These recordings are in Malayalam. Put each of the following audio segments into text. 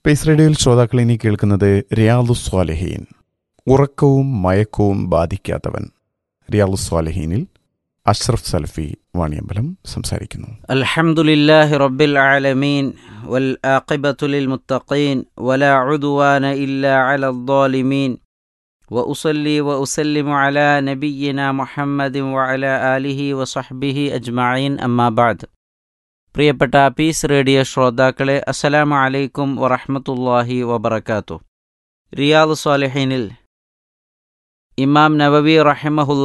പേസ് റേഡിയോയിൽ ശ്രോതാക്കൾ ഇനി കേൾക്കുന്നത് റിയാദു സ്വാലഹീൻ ഉറക്കവും മയക്കവും ബാധിക്കാത്തവൻ റിയാദു സ്വാലഹീനിൽ അഷ്റഫ് സലഫി വാണിയമ്പലം സംസാരിക്കുന്നു الحمد لله رب العالمين والآقبة للمتقين ولا عدوان إلا على الظالمين وأصلي وأسلم على نبينا محمد وعلى آله وصحبه أجمعين أما بعد പ്രിയപ്പെട്ട പീസ് റേഡിയോ ശ്രോതാക്കളെ അസ്സലാമു അലൈക്കും വറഹ്മത്തുള്ളാഹി വബറകാത്തു റിയാദ് സ്വാലിഹീനിൽ ഇമാം നവവി റഹിമഹുല്ല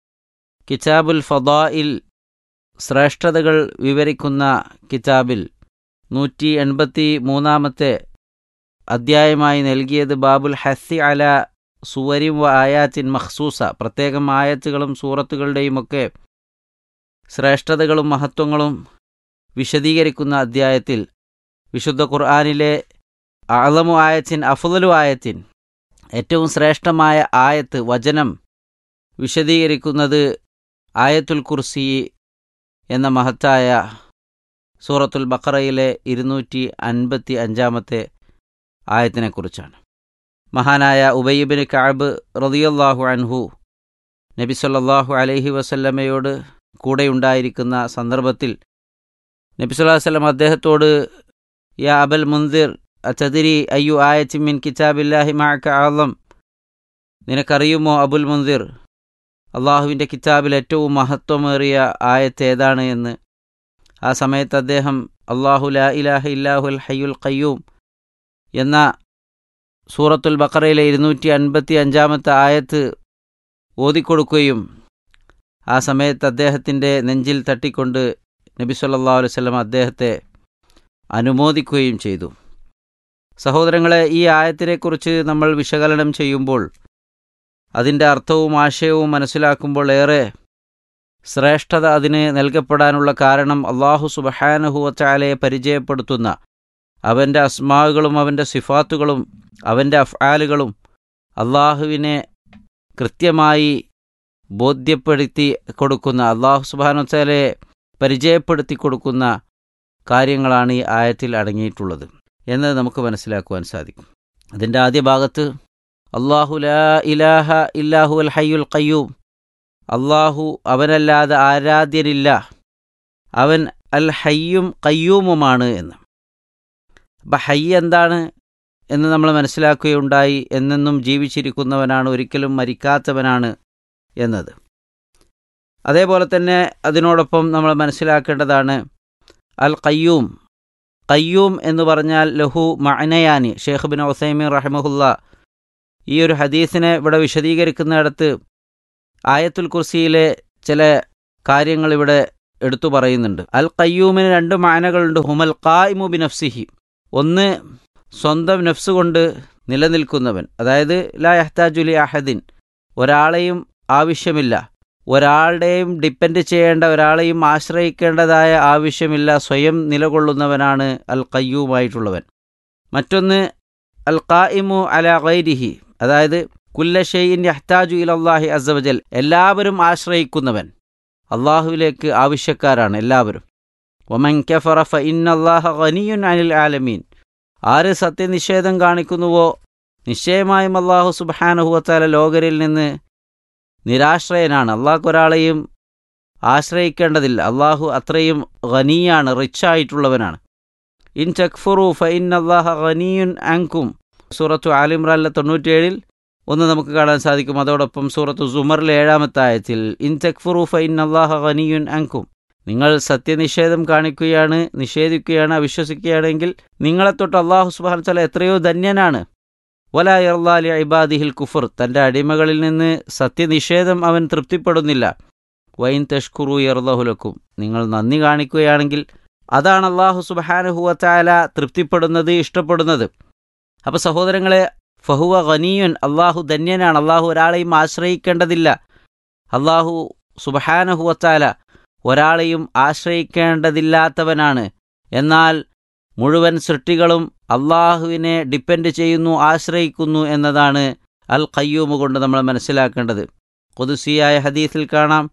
കിതാബുൽ ഫദായിൽ ശ്രേഷ്ഠതകൾ വിവരിക്കുന്ന കിതാബിൽ നൂറ്റി എൺപത്തി മൂന്നാമത്തെ അധ്യായമായി നൽകിയത് ബാബുൽ ഹസ്സി അല സുവരിം വ ആയാത്തിൻ മഖ്സൂസ പ്രത്യേകം ആയത്തുകളും സൂറത്തുകളുടെയുമൊക്കെ ശ്രേഷ്ഠതകളും മഹത്വങ്ങളും വിശദീകരിക്കുന്ന അധ്യായത്തിൽ വിശുദ്ധ ഖുർആാനിലെ അളമു ആയത്തിൻ അഫുദലു ആയത്തിൻ ഏറ്റവും ശ്രേഷ്ഠമായ ആയത്ത് വചനം വിശദീകരിക്കുന്നത് ആയത്തുൽ കുർസി എന്ന മഹത്തായ സൂറത്തുൽ ബക്കറയിലെ ഇരുന്നൂറ്റി അൻപത്തി അഞ്ചാമത്തെ ആയത്തിനെക്കുറിച്ചാണ് മഹാനായ ഉബയ്യബിന് കാബ് റതിയല്ലാഹു അൻഹു നബി സല്ലല്ലാഹു അലൈഹി വസല്ലമയോട് കൂടെയുണ്ടായിരിക്കുന്ന സന്ദർഭത്തിൽ നബി സല്ലല്ലാഹു അലൈഹി വസല്ലം അദ്ദേഹത്തോട് യാ അബൽ മുന്തിർ അച്ചതിരി അയ്യു ആയത്തിമിൻ കിതാബില്ലാഹി മഅക ആളം നിനക്കറിയുമോ അബുൽ മുന്തിർ അള്ളാഹുവിൻ്റെ കിതാബിൽ ഏറ്റവും മഹത്വമേറിയ ആയത്ത് ഏതാണ് എന്ന് ആ സമയത്ത് അദ്ദേഹം അള്ളാഹു ലാ ഇലാഹ ഇല്ലാഹുൽ ഹയ്യുൽ ഖയ്യൂം എന്ന സൂറത്തുൽ ബക്കറയിലെ ഇരുന്നൂറ്റി അൻപത്തി അഞ്ചാമത്തെ ആയത്ത് ഓതിക്കൊടുക്കുകയും ആ സമയത്ത് അദ്ദേഹത്തിൻ്റെ നെഞ്ചിൽ തട്ടിക്കൊണ്ട് നബി സല്ലല്ലാഹു അലൈഹി വസല്ലം അദ്ദേഹത്തെ അനുമോദിക്കുകയും ചെയ്തു സഹോദരങ്ങളെ ഈ ആയത്തിനെക്കുറിച്ച് നമ്മൾ വിശകലനം ചെയ്യുമ്പോൾ അതിൻ്റെ അർത്ഥവും ആശയവും മനസ്സിലാക്കുമ്പോൾ ഏറെ ശ്രേഷ്ഠത അതിന് നൽകപ്പെടാനുള്ള കാരണം അള്ളാഹു സുബഹാനഹുവച്ചാലയെ പരിചയപ്പെടുത്തുന്ന അവൻ്റെ അസ്മാവുകളും അവൻ്റെ സിഫാത്തുകളും അവൻ്റെ അഫ്ആലുകളും അള്ളാഹുവിനെ കൃത്യമായി ബോധ്യപ്പെടുത്തി കൊടുക്കുന്ന അള്ളാഹു സുബാനുവച്ചാലയെ പരിചയപ്പെടുത്തി കൊടുക്കുന്ന കാര്യങ്ങളാണ് ഈ ആയത്തിൽ അടങ്ങിയിട്ടുള്ളത് എന്നത് നമുക്ക് മനസ്സിലാക്കുവാൻ സാധിക്കും അതിൻ്റെ ആദ്യ ഭാഗത്ത് അള്ളാഹു ലാ ഇലാഹ ഇല്ലാഹു അൽ ഹയ്യുൽ ഖയ്യൂം അള്ളാഹു അവനല്ലാതെ ആരാധ്യനില്ല അവൻ അൽ ഹയ്യും കയ്യൂമുമാണ് എന്ന് അപ്പം ഹയ്യ് എന്താണ് എന്ന് നമ്മൾ മനസ്സിലാക്കുകയുണ്ടായി എന്നെന്നും ജീവിച്ചിരിക്കുന്നവനാണ് ഒരിക്കലും മരിക്കാത്തവനാണ് എന്നത് അതേപോലെ തന്നെ അതിനോടൊപ്പം നമ്മൾ മനസ്സിലാക്കേണ്ടതാണ് അൽ കയ്യൂം കയ്യൂം എന്ന് പറഞ്ഞാൽ ലഹു മഅനയാനി ഷേഖ് ബിൻ ഒസൈമീൻ റഹ്മഹുല്ല ഈ ഒരു ഹദീസിനെ ഇവിടെ വിശദീകരിക്കുന്നിടത്ത് ആയത്തുൽ കുർസിയിലെ ചില കാര്യങ്ങൾ ഇവിടെ എടുത്തു പറയുന്നുണ്ട് അൽ കയ്യൂമിന് രണ്ട് മാനകളുണ്ട് ഹുമൽ ഖായിമു ബി നഫ്സിഹി ഒന്ന് സ്വന്തം നഫ്സ് കൊണ്ട് നിലനിൽക്കുന്നവൻ അതായത് ലാ യഹ്താജുലി അഹദിൻ ഒരാളെയും ആവശ്യമില്ല ഒരാളുടെയും ഡിപ്പെൻഡ് ചെയ്യേണ്ട ഒരാളെയും ആശ്രയിക്കേണ്ടതായ ആവശ്യമില്ല സ്വയം നിലകൊള്ളുന്നവനാണ് അൽ കയ്യൂമായിട്ടുള്ളവൻ മറ്റൊന്ന് അൽ ഖായിമു അല ഗൈരിഹി അതായത് കുല്ലഷെയ്യിൻ യഹ്താജു ഇലല്ലാഹി അസവജൽ എല്ലാവരും ആശ്രയിക്കുന്നവൻ അള്ളാഹുവിലേക്ക് ആവശ്യക്കാരാണ് എല്ലാവരും ഒമൻ കഫറ ഫ ഇന്നല്ലാഹ ഖനിയുൻ അനിൽ ആലമീൻ ആര് സത്യനിഷേധം കാണിക്കുന്നുവോ നിശ്ചയമായും അള്ളാഹു സുബാനഹുവത്താല ലോകരിൽ നിന്ന് നിരാശ്രയനാണ് അള്ളാഹ് ഒരാളെയും ആശ്രയിക്കേണ്ടതില്ല അള്ളാഹു അത്രയും ഖനിയാണ് റിച്ചായിട്ടുള്ളവനാണ് ഇൻ ചക്ഫുറു ഫ ഇൻ അള്ളാഹ ഖനിയുൻ അങ്കും സൂറത്തു ആലിമ്രാനിലെ തൊണ്ണൂറ്റിയേഴിൽ ഒന്ന് നമുക്ക് കാണാൻ സാധിക്കും അതോടൊപ്പം സൂറത്തു സുമറിലെ ഏഴാമത്തെ ആയത്തിൽ ഇൻ തക്ഫുറു ഫ ഇൻ അള്ളാഹ ഖനിയുൻ അങ്കും നിങ്ങൾ സത്യനിഷേധം കാണിക്കുകയാണ് നിഷേധിക്കുകയാണ് അവിശ്വസിക്കുകയാണെങ്കിൽ നിങ്ങളെ തൊട്ട് അള്ളാഹു സുബാൻ തല എത്രയോ ധന്യനാണ് വല ഇർലാലി ഇബാദിഹിൽ കുഫർ തൻ്റെ അടിമകളിൽ നിന്ന് സത്യനിഷേധം അവൻ തൃപ്തിപ്പെടുന്നില്ല വൈൻ തഷ്കുറു ഇർലഹുലക്കും നിങ്ങൾ നന്ദി കാണിക്കുകയാണെങ്കിൽ അതാണ് അള്ളാഹു സുബാനുഹുവത്താല തൃപ്തിപ്പെടുന്നത് ഇഷ്ടപ്പെടുന്നത് അപ്പോൾ സഹോദരങ്ങളെ ഫഹുവ ഖനിയുൻ അള്ളാഹു ധന്യനാണ് അള്ളാഹു ഒരാളെയും ആശ്രയിക്കേണ്ടതില്ല അള്ളാഹു സുബഹാനഹുവത്താല ഒരാളെയും ആശ്രയിക്കേണ്ടതില്ലാത്തവനാണ് എന്നാൽ മുഴുവൻ സൃഷ്ടികളും അള്ളാഹുവിനെ ഡിപ്പെൻഡ് ചെയ്യുന്നു ആശ്രയിക്കുന്നു എന്നതാണ് അൽ ഖയ്യൂമ് കൊണ്ട് നമ്മൾ മനസ്സിലാക്കേണ്ടത് കൊതുസിയായ ഹദീസിൽ കാണാം